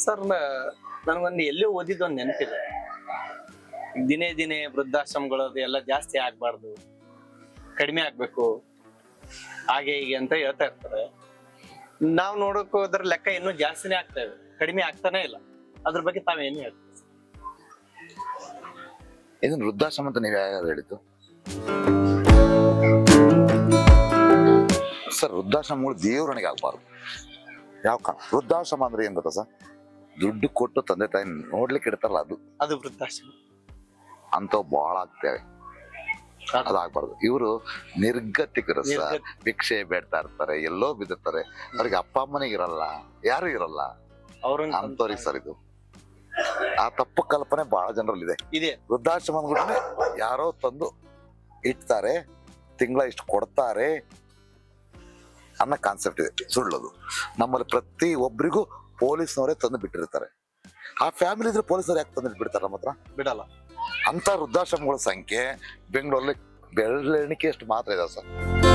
Sir ನನಗೊಂದು ಎಲ್ಲೋ ಓದಿದ್ದು ಒಂದು ನೆನಪಿದೆ ದಿನೇ ದಿನೇ ವೃದ್ಧಾಶ್ರಮಗಳು ಅದು ಎಲ್ಲ ಜಾಸ್ತಿ ಆಗ್ಬಾರ್ದು ಕಡಿಮೆ ಆಗ್ಬೇಕು ಹಾಗೆ ಹೀಗೆ ಅಂತ ಹೇಳ್ತಾ ಇರ್ತಾರೆ ನಾವ್ ನೋಡಕ್ ಹೋದ್ರ ಲೆಕ್ಕ ಇನ್ನೂ ಜಾಸ್ತಿನೇ ಆಗ್ತಾ ಇದೆ ಕಡಿಮೆ ಆಗ್ತಾನೆ ಇಲ್ಲ ಅದ್ರ ಬಗ್ಗೆ ತಾವೇನು ಹೇಳ್ತೀವಿ ಇದನ್ನ ವೃದ್ಧಾಶ್ರಮ ಅಂತ ನೀವು ಯಾರು ಹೇಳಿದ್ದು ಸರ್ ವೃದ್ಧಾಶ್ರಮಗಳು ದೇವ್ರಣಿಗೆ ಆಗ್ಬಾರ್ದು ಯಾವ ಕಾರಣ ವೃದ್ಧಾಶ್ರಮ ಅಂದ್ರೆ ಏನ್ ಗೊತ್ತಾ ಸರ್ ದುಡ್ಡು ಕೊಟ್ಟು ತಂದೆ ತಾಯಿ ನೋಡ್ಲಿಕ್ಕೆ ಇಡ್ತಾರಲ್ಲ ಅದು ಅದು ವೃದ್ಧಾಶ್ರಮ ಅಂತವ್ ಬಹಳ ಆಗ್ತೇವೆ ಅದಾಗ್ಬಾರ್ದು ಇವರು ನಿರ್ಗತಿಕರು ಸರ್ ನಿರ್ಗತಿ- ಭಿಕ್ಷೆ ಬೇಡ್ತಾ ಇರ್ತಾರೆ ಎಲ್ಲೋ ಬಿದ್ದಿರ್ತಾರೆ ಅವ್ರಿಗೆ ಅಪ್ಪ ಅಮ್ಮನಿಗೆ ಇರಲ್ಲ ಯಾರು ಇರಲ್ಲ ಅವ್ರಂಗ್ ಅಂತವ್ರಿಗೆ ಸರ್ ಇದು ಆ ತಪ್ಪು ಕಲ್ಪನೆ ಬಹಳ ಜನರಲ್ಲಿದೆ ಇದೆ ವೃದ್ಧಾಶ್ರಮ ಅಂದ್ಬಿಟ್ರೆ ಯಾರೋ ತಂದು ಇಡ್ತಾರೆ ತಿಂಗಳ ಇಷ್ಟು ಕೊಡ್ತಾರೆ ಅನ್ನೋ ಕಾನ್ಸೆಪ್ಟ್ ಇದೆ ಸುಳ್ಳದು ನಮ್ಮಲ್ಲಿ ಪ್ರತಿ ಒಬ್ರಿಗೂ ಪೊಲೀಸ್ನವರೇ ತಂದು ಬಿಟ್ಟಿರ್ತಾರೆ ಆ ಫ್ಯಾಮಿಲಿ ಇದ್ರೆ ಪೊಲೀಸ್ನವ್ರು ಯಾಕೆ ತಂದು ಬಿಡ್ತಾರೆ ನಮ್ಮ ಹತ್ರ ಬಿಡಲ್ಲ ಅಂತ ವೃದ್ಧಾಶ್ರಮಗಳ ಸಂಖ್ಯೆ ಬೆಂಗಳೂರಲ್ಲಿ ಬೆರಳೆಣಿಕೆಯಷ್ಟು ಮಾತ್ರ ಇದೆ ಸರ್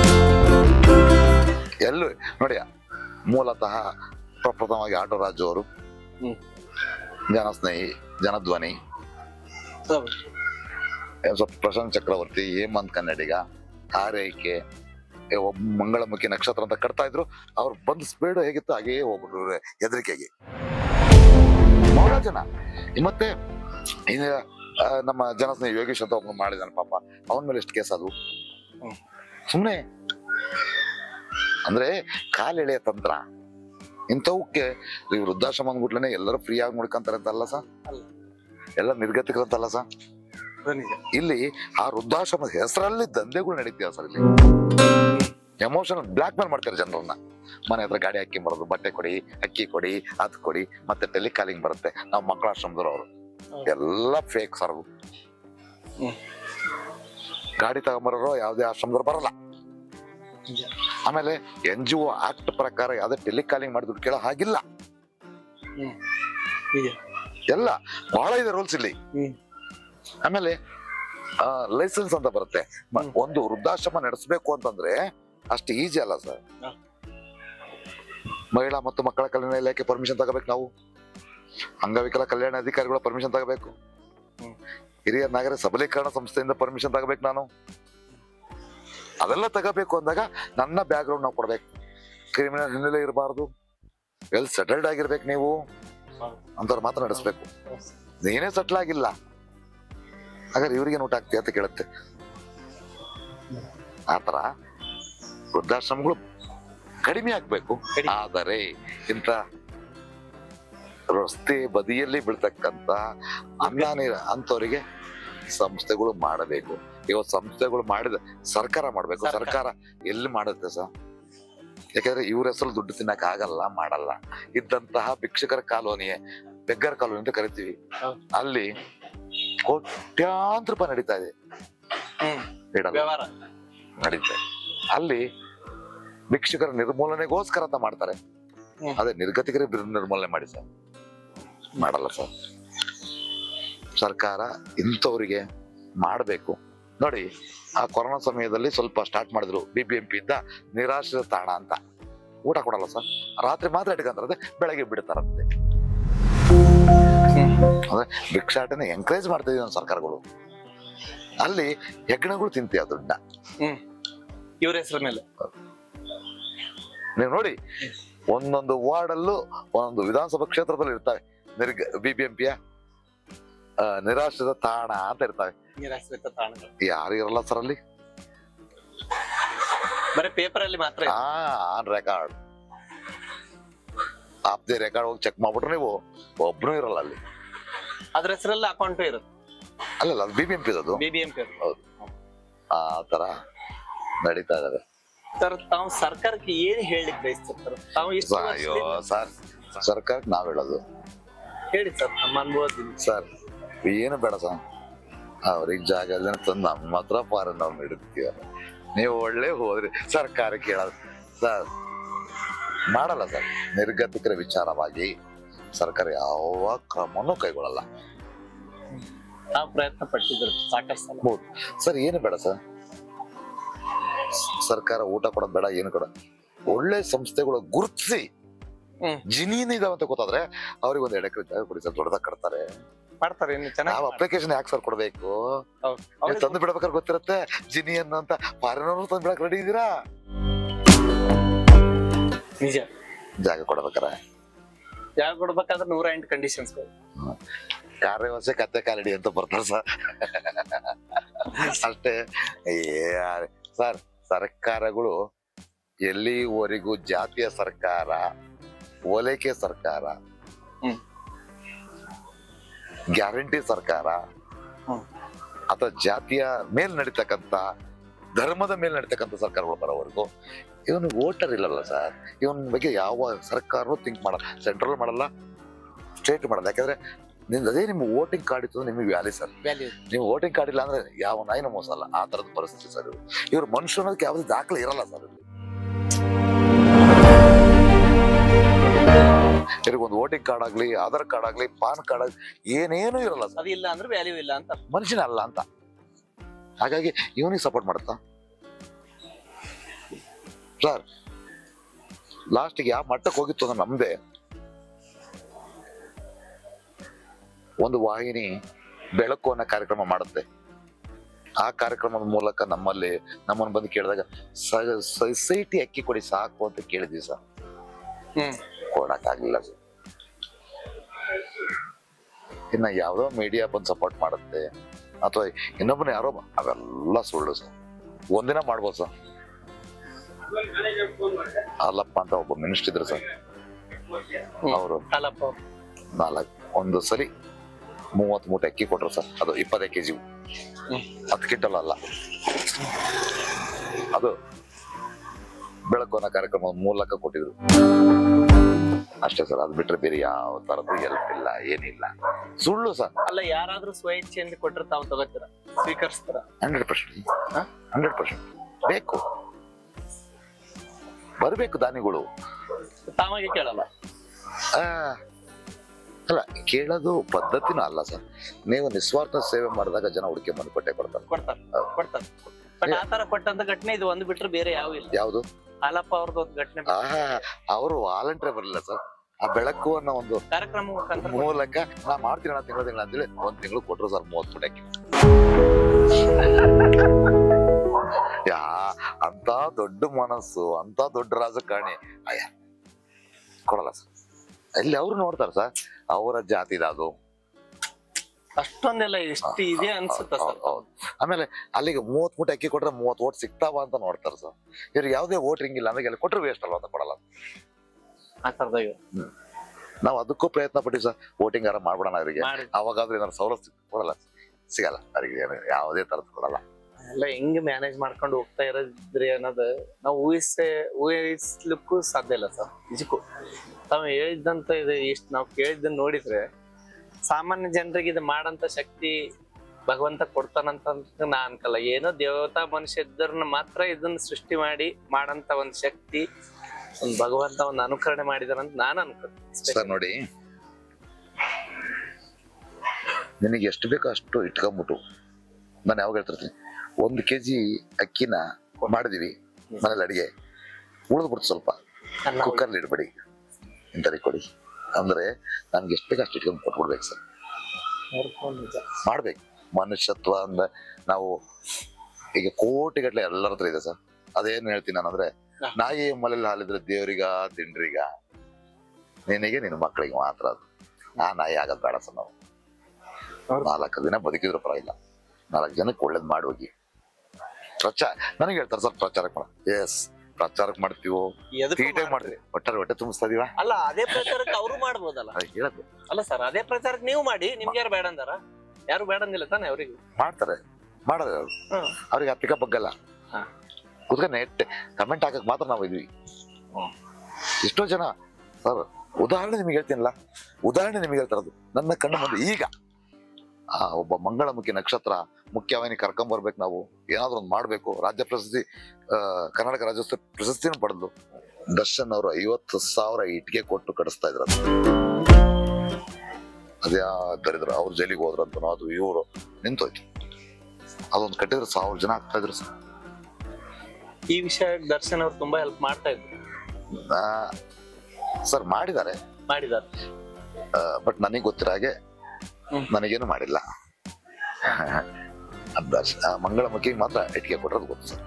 ಎಲ್ಲೂ ನೋಡಿ ಮೂಲತಃ ಪ್ರಪ್ರಥಮವಾಗಿ ಆಟೋ ರಾಜು ಅವರು ಹ್ಮ್. ಜನಸ್ನೇಹಿ ಜನಧ್ವನಿ ಹೌದು. ಏನ್ ಸ್ವಲ್ಪ ಪ್ರಶಾಂತ್ ಚಕ್ರವರ್ತಿ ಹೇಮಂತ್ ಕನ್ನಡಿಗ ಹಾರೈಕೆ ಏ, ಒಬ್ಬ ಮಂಗಳಮುಖಿ ನಕ್ಷತ್ರ ಅಂತ ಕಟ್ತಾ ಇದ್ರು ಅವ್ರು ಬಂದು ಸ್ಪೀಡ್ ಹೇಗಿತ್ತು ಹಾಗೇ ಹೋಗ್ಬಿಟ್ರು ಹೆದರಿಕೆಗೆ ಬಹಳ ಜನ ಮತ್ತೆ ಇನ್ನು, ಆ, ನಮ್ಮ ಜನಸ್ನೇಹಿ ಯೋಗೇಶ್ ಅಂತ ಒಬ್ಬನು ಮಾಡಿದಾನೆ ಪಾಪ ಅವನ ಮೇಲೆ ಎಷ್ಟು ಕೇಸ್ ಅದು ಹ್ಮ್. ಸುಮ್ಮನೆ ಅಂದ್ರೆ ಕಾಲೆಳೆಯ ತಂತ್ರ ಇಂಥವಕ್ಕೆ ಈ ವೃದ್ಧಾಶ್ರಮ ಅಂದ್ಬಿಟ್ಲೇನೆ ಎಲ್ಲರೂ ಫ್ರೀ ಆಗಿ ನೋಡ್ಕೊಂತಾರೆ ಅಂತ ಅಲ್ಲ ಸರ್ ಅಲ್ಲ. ಎಲ್ಲ ನಿರ್ಗತಿಕರು ಅಂತಲ್ಲ ಸರ್ ಅದು ನಿಜ ಇಲ್ಲಿ ಆ ವೃದ್ಧಾಶ್ರಮದ ಹೆಸರಲ್ಲಿ ದಂಧೆಗಳು ನಡೀತೀವ ಸರ್ ಇಲ್ಲಿ ಎಮೋಷನಲ್ ಬ್ಲಾಕ್ ಮೇಲ್ ಮಾಡ್ತಾರೆ ಜನರನ್ನ ಮನೆ ಹತ್ರ ಗಾಡಿ ಹಾಕಿ ಬರೋದು ಬಟ್ಟೆ ಕೊಡಿ ಅಕ್ಕಿ ಕೊಡಿ ಅದ್ ಕೊಡಿ ಮತ್ತೆ ಟೆಲಿಕಾಲಿಂಗ್ ಬರುತ್ತೆ ನಾವು ಮಕ್ಕಳ ಆಶ್ರಮದವ್ರು ಅವರು ಹೌದು. ಎಲ್ಲ ಫೇಕ್ ಸರ್ ಅವು. ಹ್ಮ್. ಗಾಡಿ ತಗೊಂಬರೋರು ಯಾವುದೇ ಆಶ್ರಮದವ್ರು ಬರಲ್ಲ ನಿಜ. ಆಮೇಲೆ ಎನ್ ಜಿ ಒ ಆಕ್ಟ್ ಪ್ರಕಾರ ಯಾವ್ದೇ ಟೆಲಿಕಾಲಿಂಗ್ ಮಾಡಿ ದುಡ್ಡು ಕೇಳೋ ಹಾಗಿಲ್ಲ ಹ್ಮ್ ಇದೆ ಎಲ್ಲ ಬಹಳ ಇದೆ ರೂಲ್ಸ್ ಇಲ್ಲಿ ಹ್ಮ್ ಆಮೇಲೆ ಲೈಸೆನ್ಸ್ ಅಂತ ಬರುತ್ತೆ ಮ- ಹ್ಮ್. ಒಂದು ವೃದ್ಧಾಶ್ರಮ ನಡೆಸಬೇಕು ಅಂತಂದ್ರೆ ಅಷ್ಟು ಈಜಿ ಅಲ್ಲ ಸರ್ ಹ. ಮಹಿಳಾ ಮತ್ತು ಮಕ್ಕಳ ಕಲ್ಯಾಣ ಇಲಾಖೆ ಪರ್ಮಿಷನ್ ತಗೋಬೇಕು ನಾವು ಅಂಗವಿಕಲ ಕಲ್ಯಾಣ ಅಧಿಕಾರಿಗಳ ಪರ್ಮಿಷನ್ ತಗೋಬೇಕು ಹ್ಮ್. ಹಿರಿಯ ನಾಗರಿಕ ಸಬಲೀಕರಣ ಸಂಸ್ಥೆಯಿಂದ ಪರ್ಮಿಷನ್ ತಗೋಬೇಕು ನಾನು ಅದೆಲ್ಲ ತಗೋಬೇಕು ಅಂದಾಗ ನನ್ನ ಬ್ಯಾಕ್ ಗ್ರೌಂಡ್ ನಾವು ಕೊಡ್ಬೇಕು ಕ್ರಿಮಿನಲ್ ಹಿನ್ನೆಲೆ ಇರಬಾರ್ದು ವೆಲ್ ಸೆಟಲ್ಡ್ ಆಗಿರ್ಬೇಕು ನೀವು ಹೌದು. ಅಂತವ್ರು ಮಾತ್ರ ನಡೆಸ್ಬೇಕು ನೀನೇ ಸೆಟ್ಲ್ ಆಗಿಲ್ಲ ಹಾಗಾದ್ರೆ ಇವ್ರಿಗೆ ಊಟ ಆಗ್ತೀಯ ಅಂತ ಕೇಳುತ್ತೆ ಆತರ ವೃದ್ಧಾಶ್ರಮಗಳು ಕಡಿಮೆ ಆಗ್ಬೇಕು ಕಡಿಮೆ. ಆದರೆ ಇಂಥ ರಸ್ತೆ ಬದಿಯಲ್ಲಿ ಬೀಳ್ತಕ್ಕಂತ ಅನ್ನ ನೀರು ಅಂತವರಿಗೆ ಸಂಸ್ಥೆಗಳು ಮಾಡಬೇಕು ಇವತ್ತು ಸಂಸ್ಥೆಗಳು ಮಾಡಿದ ಸರ್ಕಾರ ಮಾಡ್ಬೇಕು ಸರ್ಕಾರ. ಸರ್ಕಾರ ಎಲ್ಲಿ ಮಾಡುತ್ತೆ ಸರ್ ಯಾಕಂದ್ರೆ ಇವ್ರ ಹೆಸರು ದುಡ್ಡು ತಿನ್ನಕ್ ಆಗಲ್ಲ ಮಾಡಲ್ಲ ಇದ್ದಂತಹ ಭಿಕ್ಷುಕರ ಕಾಲೋನಿಯೇ ಬೆಗ್ಗರ್ ಕಾಲೋನಿ ಅಂತ ಕರಿತೀವಿ ಹೌದು. ಅಲ್ಲಿ ಕೋಟ್ಯಾಂತರ ರೂಪಾಯಿ ನಡೀತಾ ಇದೆ ಹ್ಮ್ ಇಡಲ್ಲ ವ್ಯವಹಾರ ನಡೀತಾ ಇದೆ ಅಲ್ಲಿ ಭಿಕ್ಷುಕರ ನಿರ್ಮೂಲನೆಗೋಸ್ಕರ ಅಂತ ಮಾಡ್ತಾರೆ ಹ್ಮ್. ಅದೇ ನಿರ್ಗತಿಕರ ನಿರ್ಮೂಲನೆ ಮಾಡಿ ಸರ್ ಮಾಡಲ್ಲ ಸರ್ ಸರ್ಕಾರ ಇಂಥವರಿಗೆ ಮಾಡಬೇಕು ನೋಡಿ ಆ ಕೊರೋನಾ ಸಮಯದಲ್ಲಿ ಸ್ವಲ್ಪ ಸ್ಟಾರ್ಟ್ ಮಾಡಿದ್ರು ಬಿ ಬಿ ಎಂ ಪಿ ಇಂದ ನಿರಾಶ್ರಿತ ತಾಣ ಅಂತ ಊಟ ಕೊಡಲ್ಲ ಸರ್ ರಾತ್ರಿ ಮಾತ್ರ ಇಟ್ಕೊಂತಾರಂತೆ ಬೆಳಗ್ಗೆ ಬಿಡ್ತಾರಂತೆ ಅಂದ್ರೆ ಭಿಕ್ಷಾಟನೆ ಎಂಕರೇಜ್ ಮಾಡ್ತಾ ಇದೀವಿ ನಮ್ಮ ಸರ್ಕಾರಗಳು ಅಲ್ಲಿ ಹೆಗ್ಣಗಳು ತಿಂತೀವಿ ಆ ದುಡ್ಡನ್ನ ಹ್ಮ್ ಇವ್ರ ಹೆಸರ ಮೇಲೆ ನೀವು ನೋಡಿ ಒಂದೊಂದು ವಾರ್ಡ್ ಅಲ್ಲೂ ಒಂದೊಂದು ವಿಧಾನಸಭಾ ಕ್ಷೇತ್ರದಲ್ಲಿ ಇರ್ತವೆ ನಿರ್ಗ ಬಿ ಬಿ ಎಂ ಪಿಯ ನಿರಾಶ್ರಿತ ತಾಣ ಅಂತ ಇರ್ತವೆ ನಿರಾಶ್ರಿತ ತಾಣಗಳು ಯಾರು ಇರಲ್ಲ ಸರ್ ಅಲ್ಲಿ ಬರೀ ಪೇಪರ್ ಅಲ್ಲಿ ಮಾತ್ರ ಇದೆ. ಆ ಆನ್ ರೆಕಾರ್ಡ್ ಆಪ್ದೆ ರೆಕಾರ್ಡ್ ಹೋಗಿ ಚೆಕ್ ಮಾಡ್ಬಿಟ್ರೆ ನೀವು ಒಬ್ರು ಇರಲ್ಲ ಅಲ್ಲಿ ಅದ್ರ ಹೆಸರಲ್ಲಿ ಅಕೌಂಟ್ ಇರುತ್ತೆ ಅಲ್ಲಲ್ಲ ಅದು ಬಿ ಬಿ ಎಂ ಪಿ ಅದು ಬಿ ಬಿ ಎಂ ಪಿ ಆ ತರ ನಡೀತಾ ಇದಾವೆ ಸರ್ ತಾವು ಸರ್ಕಾರಕ್ಕೆ ಏನ್ ಹೇಳಲಿಕ್ಕೆ ಬಯಸ್ತಿರ್ತಾರೆ ತಾವು ಇಷ್ಟು ಸ- ಅಯ್ಯೋ ವರ್ಷದಿಂದ- ಸರ್ ಸರ್ಕಾರಕ್ಕೆ ನಾವ್ ಹೇಳೋದು ಹೇಳಿ ಸರ್ ನಮ್ಮ ಅನುಭವದಿಂದ ಸರ್ ಏನು ಬೇಡ ಸರ್ ಅವ್ರಿಗೆ ಜಾಗ ಇಲ್ದೇನೆ ತಂದು ನಮ್ಮ ಹತ್ರ ಪಾರ ನಾವು ನೀಡುತ್ತೀವ ನೀವು ಒಳ್ಳೆ ಹೋದ್ರಿ ಸರ್ಕಾರಕ್ಕೆ ಹೇಳೋದು ಸರ್ ಮಾಡಲ್ಲ ಸರ್ ನಿರ್ಗತಿಕರ ವಿಚಾರವಾಗಿ ಸರ್ಕಾರ ಯಾವ ಕ್ರಮನೂ ಕೈಗೊಳ್ಳಲ್ಲ ತಾವು ಪ್ರಯತ್ನ ಪಟ್ಟಿದ್ರು ಸಾಕಷ್ಟು ಸಲ ಹೌದು ಸರ್ ಏನು ಬೇಡ ಸರ್ ಸರ್ಕಾರ ಊಟ ಕೊಡೋದು ಬೇಡ ಏನು ಕೊಡ ಒಳ್ಳೆ ಸಂಸ್ಥೆಗಳು ಗುರುತಿಸಿ ಹ್ಮ್. ಜಿನಿಯನ್ ಇದಾವೆ ಅಂತ ಗೊತ್ತಾದ್ರೆ ಅವ್ರಿಗೆ ಒಂದ್ ಎರಡು ಎಕರೆ ಜಾಗ ಕೊಡಿ ಸರ್ ದೊಡ್ಡದಾಗ ಕಟ್ತಾರೆ ಮಾಡ್ತಾರೆ ಇನ್ನು ಚೆನ್ನಾಗಿ ನಾವು ಅಪ್ಲಿಕೇಶನ್ ಯಾಕೆ ಸರ್ ಕೊಡ್ಬೇಕು ನೀವು ತಂದು ಬಿಡ್ಬೇಕಾದ್ರೆ ಗೊತ್ತಿರುತ್ತೆ ಜಿನಿಯನ್ ಅಂತ ಫಾರಿನವರು ತಂದು ಬಿಡಕ್ ರೆಡಿ ಇದೀರಾ ನಿಜ ಜಾಗ ಕೊಡ್ಬೇಕಾರೆ ಜಾಗ ಕೊಡ್ಬೇಕಾದ್ರೆ ನೂರ ಎಂಟು ಕಂಡೀಷನ್ಸ್ ಕಾರ್ಯವಸೆ ಕತ್ತೆ ಕಾಲಡಿ ಅಂತ ಬರ್ತಾರೆ ಸರ್ ಅಷ್ಟೇ ಸರ್ ಸರ್ಕಾರಗಳು ಎಲ್ಲಿವರೆಗೂ ಜಾತಿಯ ಸರ್ಕಾರ ಓಲೈಕೆ ಸರ್ಕಾರ ಹ್ಮ್. ಗ್ಯಾರಂಟಿ ಸರ್ಕಾರ ಹ್ಮ್. ಅಥವಾ ಜಾತಿಯ ಮೇಲ್ ನಡೀತಕ್ಕಂತ ಧರ್ಮದ ಮೇಲೆ ನಡೀತಕ್ಕಂಥ ಸರ್ಕಾರಗಳು ಬರೋವರೆಗೂ ಇವನು ವೋಟರ್ ಇಲ್ಲಲ್ಲ ಸರ್ ಇವನ್ ಬಗ್ಗೆ ಯಾವ ಸರ್ಕಾರನೂ ಥಿಂಕ್ ಮಾಡಲ್ಲ ಸೆಂಟ್ರಲ್ ಮಾಡಲ್ಲ ಸ್ಟೇಟ್ ಮಾಡಲ್ಲ ಯಾಕಂದ್ರೆ ನಿಮ್ದು ಅದೇ ನಿಮ್ಮ ವೋಟಿಂಗ್ ಕಾರ್ಡ್ ಇತ್ತು ನಿಮಗೆ ವ್ಯಾಲಿ ಸರ್ ವ್ಯಾಲ್ಯೂ ನೀವು ವೋಟಿಂಗ್ ಕಾರ್ಡ್ ಇಲ್ಲ ಅಂದ್ರೆ ಯಾವ ನಾಯಿನ ಮೋಸ ಅಲ್ಲ ಆ ತರದ ಪರಿಸ್ಥಿತಿ ಸರ್ ಇವ್ರು ಇವ್ರು ಮನುಷ್ಯ ಅನ್ನೋದಕ್ಕೆ ಯಾವ್ದು ದಾಖಲೆ ಇರಲ್ಲ ಸರ್ ಇಲ್ಲಿ ಇವ್ರಿಗೊಂದು ವೋಟಿಂಗ್ ಕಾರ್ಡ್ ಆಗ್ಲಿ ಆಧಾರ್ ಕಾರ್ಡ್ ಆಗ್ಲಿ ಪಾನ್ ಕಾರ್ಡ್ ಆಗ್ಲಿ ಏನೇನು ಇರಲ್ಲ ಸರ್ ಅದು ಇಲ್ಲ ಅಂದ್ರೆ ವ್ಯಾಲ್ಯೂ ಇಲ್ಲ ಅಂತ ಮನುಷ್ಯನ ಅಲ್ಲ ಅಂತ ಹಾಗಾಗಿ ಇವನಿಗೆ ಸಪೋರ್ಟ್ ಮಾಡುತ್ತಾ ಸರ್ ಲಾಸ್ಟಿಗೆ ಯಾವ ಮಟ್ಟಕ್ಕೆ ಹೋಗಿತ್ತು ಅಂದ್ರೆ ನಮ್ದೆ ಒಂದು ವಾಹಿನಿ ಬೆಳಕು ಅನ್ನೋ ಕಾರ್ಯಕ್ರಮ ಮಾಡುತ್ತೆ ಆ ಕಾರ್ಯಕ್ರಮದ ಮೂಲಕ ನಮ್ಮಲ್ಲಿ ನಮ್ಮನ್ನು ಬಂದು ಕೇಳಿದಾಗ ಸೊಸೈಟಿ ಅಕ್ಕಿ ಕೊಡಿ ಸಾಕು ಅಂತ ಕೇಳಿದ್ವಿ ಸರ್ ಹ್ಮ್ ಕೊಡಕ್ಕಾಗ್ಲಿಲ್ಲ ಸರ್ ಇನ್ನ ಯಾವ್ದೋ ಮೀಡಿಯಾ ಬಂದು ಸಪೋರ್ಟ್ ಮಾಡುತ್ತೆ ಅಥವಾ ಇನ್ನೊಬ್ಬನ ಯಾರೋ ಬ- ಅವೆಲ್ಲ ಸುಳ್ಳು ಸರ್ ಒಂದಿನ ಮಾಡ್ಬೋದು ಸರ್ ಅಲ್ಲಪ್ಪ ಅಂತ ಒಬ್ಬ ಮಿನಿಸ್ಟರ್ ಇದ್ರು ಸರ್ ಅವರು ಅಲ್ಲಪ್ಪ ಅವ್ರು. ನಾಲ್ಕು ಒಂದು ಸರಿ ಮೂವತ್ತು ಮೂಟೆ ಅಕ್ಕಿ ಕೊಟ್ರು ಸರ್ ಅದು ಇಪ್ಪತ್ತೈದು ಕೆಜಿ ಹ್ಮ್. ಹತ್ತು ಕ್ವಿಂಟಲ್ ಅಲ್ಲ ಅದು ಬೆಳಕು ಅನ್ನೋ ಕಾರ್ಯಕ್ರಮದ ಮೂಲಕ ಕೊಟ್ಟಿದ್ರು ಅಷ್ಟೇ ಸರ್ ಅದು ಬಿಟ್ರೆ ಬೇರೆ ಯಾವ ತರದ್ದು ಹೆಲ್ಪ್ ಇಲ್ಲ ಏನಿಲ್ಲ ಸುಳ್ಳು ಸರ್ ಅಲ್ಲ ಯಾರಾದ್ರೂ ಸ್ವಇಚ್ಛೆಯಿಂದ ಕೊಟ್ಟರೆ ತಾವು ತಗೋತೀರ ಸ್ವೀಕರಿಸ್ತಾರ ಹಂಡ್ರೆಡ್ ಪರ್ಸೆಂಟ್ ಹಾ? ಹಂಡ್ರೆಡ್ ಪರ್ಸೆಂಟ್ ಬೇಕು ಬರಬೇಕು ದಾನಿಗಳು ತಾವಾಗೆ ಕೇಳಲ್ಲ ಆ, ಅಲ್ಲ ಕೇಳೋದು ಪದ್ಧತಿನೂ ಅಲ್ಲ ಸರ್ ನೀವು ನಿಸ್ವಾರ್ಥ ಸೇವೆ ಮಾಡಿದಾಗ ಜನ ಹುಡುಕಿ ಬಂದು ಕೊಟ್ಟೆ ಕೊಡ್ತಾರೆ ಕೊಡ್ತಾರೆ ಕೊಡ್ತಾರೆ ಬಟ್ ಆ ತರ ಕೊಟ್ಟಂತ ಘಟನೆ ಇದು ಒಂದು ಬಿಟ್ರೆ ಬೇರೆ ಯಾವ ಇಲ್ಲ ಯಾವುದು ಹಾಲಪ್ಪ ಅವ್ರದ್ದು ಒಂದು ಘಟನೆ ಆ ಅವರು ವಾಲಂಟ್ರಿ ಬರಲಿಲ್ಲ ಸರ್ ಆ ಬೆಳಕು ಅನ್ನೋ ಒಂದು ಕಾರ್ಯಕ್ರಮ ಮುಖಾಂತರ ಮೂಲಕ ನಾ ಮಾಡ್ತೀನಿ ಅಣ್ಣ ತಿಂಗಳ ತಿಂಗಳ ಅಂತೇಳಿ ಒಂದ್ ತಿಂಗಳು ಕೊಟ್ರು ಸರ್ ಮೂವತ್ ಪುಟಕ್ಕೆ ಯಾ ಅಂತ ದೊಡ್ಡ ಮನಸ್ಸು ಅಂತ ದೊಡ್ಡ ರಾಜಕಾರಣಿ ಅಯ್ಯ ಕೊಡಲ್ಲ ಸರ್ ಇಲ್ಲಿ ಅವ್ರು ನೋಡ್ತಾರೆ ಸರ್ ಅವರ ಜಾತಿದ ಅದು ಅಷ್ಟೊಂದೆಲ್ಲ ಎಷ್ಟು ಇದೆ ಅನ್ಸುತ್ತ ಹೌದ್ ಸರ್ ಹೌದ್. ಆಮೇಲೆ ಅಲ್ಲಿಗೆ ಮೂವತ್ ಮೂಟೆ ಅಕ್ಕಿ ಕೊಟ್ರೆ ಮೂವತ್ ಓಟ್ ಸಿಗ್ತಾವ ಅಂತ ನೋಡ್ತಾರೆ ಸರ್ ಇವ್ರಿಗೆ ಯಾವುದೇ ಓಟ್ ಹಿಂಗಿಲ್ಲ ಅಂದ್ರೆ ಎಲ್ಲ ಕೊಟ್ರೆ ವೇಸ್ಟ್ ಅಲ್ವಾ ಅಂತ ಕೊಡಲ್ಲ ಆ ತರದಾಗ ನಾವು ಅದಕ್ಕೂ ಪ್ರಯತ್ನ ಪಟ್ಟಿವಿ ಸರ್ ವೋಟಿಂಗ್ ಯಾರ ಮಾಡ್ಬಿಡೋಣ ಅವರಿಗೆ ಮಾಡಿ ಅವಾಗಾದ್ರೂ ಏನಾದ್ರು ಸವಲತ್ತು ಸಿಗ್- ಕೊಡಲ್ಲ ಸಿಗಲ್ಲ ಅವರಿಗೆ ಏನು ಯಾವುದೇ ತರದ್ ಕೊಡಲ್ಲ ಎಲ್ಲ ಹೆಂಗ್ ಮ್ಯಾನೇಜ್ ಮಾಡ್ಕೊಂಡು ಹೋಗ್ತಾ ಇರೋದ್ರಿ ಅನ್ನೋದು ನಾವು ಊಹಿಸೆ ಊಹಿಸ್ಲಿಕ್ಕೂ ಸಾಧ್ಯ ಇಲ್ಲ ಸರ್ ನಿಜಕ್ಕೂ ತಾವು ಹೇಳಿದಂತ ಇದು ಇಷ್ಟು ನಾವು ಕೇಳಿದ್ದನ್ನ ನೋಡಿದ್ರೆ ಸಾಮಾನ್ಯ ಜನರಿಗೆ ಇದು ಮಾಡಂತ ಶಕ್ತಿ ಭಗವಂತ ಕೊಡ್ತಾನಂತ ನಾ ಅನ್ಕಲ್ಲ ಏನೋ ದೇವತಾ ಮನುಷ್ಯ ಇದ್ದರನ್ನ ಮಾತ್ರ ಇದನ್ನ ಸೃಷ್ಟಿ ಮಾಡಿ ಮಾಡಂತ ಒಂದ್ ಶಕ್ತಿ ಒಂದ್ ಭಗವಂತ ಒಂದ್ ಅನುಕರಣೆ ಮಾಡಿದಾರಂತ ನಾನು ಅನ್ಕೋತೀನಿ ಸರ್ ನೋಡಿ ನಿನಗೆ ಎಷ್ಟು ಬೇಕೋ ಅಷ್ಟು ಇಟ್ಕೊಂಬಿಟ್ಟು ನಾನು ಯಾವಾಗ ಹೇಳ್ತಿರ್ತೀನಿ ಒಂದು ಕೆ ಜಿ ಅಕ್ಕಿನ ಮಾಡಿದೀವಿ ಮನೇಲಿ ಅಡಿಗೆ ಉಳಿದ್ಬಿಡ್ತು ಸ್ವಲ್ಪ ಕುಕ್ಕರ್ಲಿ ಇಡ್ಬೇಡಿ ಇಂಥಲ್ಲಿ ಕೊಡಿ ಅಂದ್ರೆ ನನ್ಗೆ ಎಷ್ಟು ಬೇಕೋ ಅಷ್ಟು ಇಟ್ಕೊಂಡು ಕೊಟ್ಬಿಡ್ಬೇಕು ಸರ್ ನಿಜ ಮಾಡ್ಬೇಕು ಮನುಷ್ಯತ್ವ ಅಂದ್ರೆ ನಾವು ಈಗ ಕೋಟಿಗಟ್ಲೆ ಎಲ್ಲರ ಹತ್ರ ಇದೆ ಸರ್ ಅದೇನ್ ಹೇಳ್ತೀನಿ ನಾನು ಅಂದ್ರೆ ಹಾ. ನಾಯಿ ಮಲೆಯಲ್ಲಿ ಹಾಲಿದ್ರೆ ದೇವ್ರಿಗ ತಿಂಡ್ರಿಗ ನಿನಗೆ ನಿನ್ನ ಮಕ್ಕಳಿಗೆ ಮಾತ್ರ ಅದು ಆ ನಾಯಿ ಆಗೋದ್ ಬೇಡ ಸರ್ ನಾವು ಹೌದು. ನಾಲ್ಕು ದಿನ ಬದುಕಿದ್ರು ಪರವಾಗಿಲ್ಲ ನಾಲ್ಕು ಜನಕ್ಕೆ ಒಳ್ಳೇದ್ ಮಾಡಿ ಹೋಗಿ ಪ್ರಚಾರ ನನಗೆ ಹೇಳ್ತಾರೆ ಸರ್ ಪ್ರಚಾರಕ್ಕೆ ಮಾಡ ಎಸ್ ಪ್ರಚಾರಕ್ಕೆ ಮಾಡ್ತೀವೋ ಎದಕ್ಕೂ ತೀಟಾಗಿ ಮಾಡ್ತೀವಿ ಒಟ್ಟಾರೆ ಹೊಟ್ಟೆ ತುಂಬಿಸ್ತಾ ಇದೀವ ಅಲ್ಲ ಅದೇ ಪ್ರಚಾರಕ್ಕೆ ಅವರು ಮಾಡ್ಬೋದಲ್ಲ ಹೇಳದ್ದು ಅಲ್ಲ ಸರ್ ಅದೇ ಪ್ರಚಾರಕ್ಕೆ ನೀವು ಮಾಡಿ ನಿಮ್ಗೆ ಯಾರು ಬೇಡ ಅಂದಾರ ಯಾರು ಬೇಡ ಅಂದಿಲ್ಲ ತಾನೆ ಅವ್ರಿಗೆ ಮಾಡ್ತಾರೆ ಮಾಡೋದು ಅವ್ರು. ಹ್ಮ್. ಅವ್ರಿಗೆ ಹತ್ತಿಕ ಬಗ್ಗಲ್ಲ ಹಾ. ಕುತ್ಕೊಂಡು ನೆಟ್ ಕಮೆಂಟ್ ಹಾಕಕ್ ಮಾತ್ರ ನಾವು ಇದೀವಿ ಹ್ಮ್. ಎಷ್ಟೋ ಜನ ಸರ್ ಉದಾಹರಣೆ ನಿಮಗೆ ಹೇಳ್ತೀನಲ್ಲ ಉದಾಹರಣೆ ನಿಮಗೆ ಹೇಳ್ತಾರದು ನನ್ನ ಕಣ್ಣು ಮುಂದೆ ಈಗ ಆ ಒಬ್ಬ ಮಂಗಳಮುಖಿ ನಕ್ಷತ್ರ ಮುಖ್ಯವಾಹಿನಿ ಕರ್ಕೊಂಡ್ ಬರ್ಬೇಕು ನಾವು ಏನಾದ್ರು ಒಂದು ಮಾಡ್ಬೇಕು ರಾಜ್ಯ ಪ್ರಶಸ್ತಿ ಆ, ಕರ್ನಾಟಕ ರಾಜ್ಯೋತ್ಸವ ಪ್ರಶಸ್ತಿನೂ ಪಡೆದು ದರ್ಶನ್ ಅವರು ಐವತ್ತು ಸಾವಿರ ಇಟ್ಟಿಗೆ ಕೊಟ್ಟು ಕಡಿಸ್ತಾ ಇದ್ರು ಅದ್ಯಾ ದರಿದ್ರ ಅವ್ರು ಜೈಲಿಗೆ ಹೋದ್ರಂತನೋ ಅದು ಇವರು ನಿಂತೋಯ್ತು ಅದೊಂದು ಕಟ್ಟಿದ್ರೆ ಸಾವಿರ ಜನ ಆಗ್ತಾ ಇದ್ರು ಸರ್ ಈ ವಿಷಯ ದರ್ಶನ್ ಅವ್ರು ತುಂಬಾ ಹೆಲ್ಪ್ ಮಾಡ್ತಾ ಇದ್ರು ಆ, ಸರ್ ಮಾಡಿದ್ದಾರೆ ಮಾಡಿದ್ದಾರೆ ಬಟ್ ನನಗೆ ಗೊತ್ತಿರೋ ಹಾಗೆ ಹ್ಮ್. ನನಗೇನು ಮಾಡಿಲ್ಲ ಅಭ್ಯಾಸ ಆ, ಮಂಗಳಮುಖಿಗೆ ಮಾತ್ರ ಇಟ್ಟಿಗೆ ಕೊಟ್ಟಿರೋದು ಗೊತ್ತು ಸರ್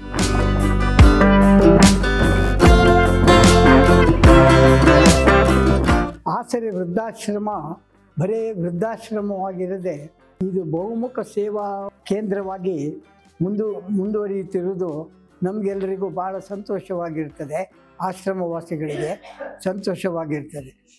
ಆಸರೆ ವೃದ್ಧಾಶ್ರಮ ಬರೇ ವೃದ್ಧಾಶ್ರಮವಾಗಿರದೆ ಇದು ಬಹುಮುಖ ಸೇವಾ ಕೇಂದ್ರವಾಗಿ ಮುಂದು ಮುಂದುವರಿಯುತ್ತಿರುವುದು ನಮಗೆಲ್ಲರಿಗೂ ಭಾಳ ಸಂತೋಷವಾಗಿರ್ತದೆ ಆಶ್ರಮವಾಸಿಗಳಿಗೆ ಸಂತೋಷವಾಗಿರ್ತದೆ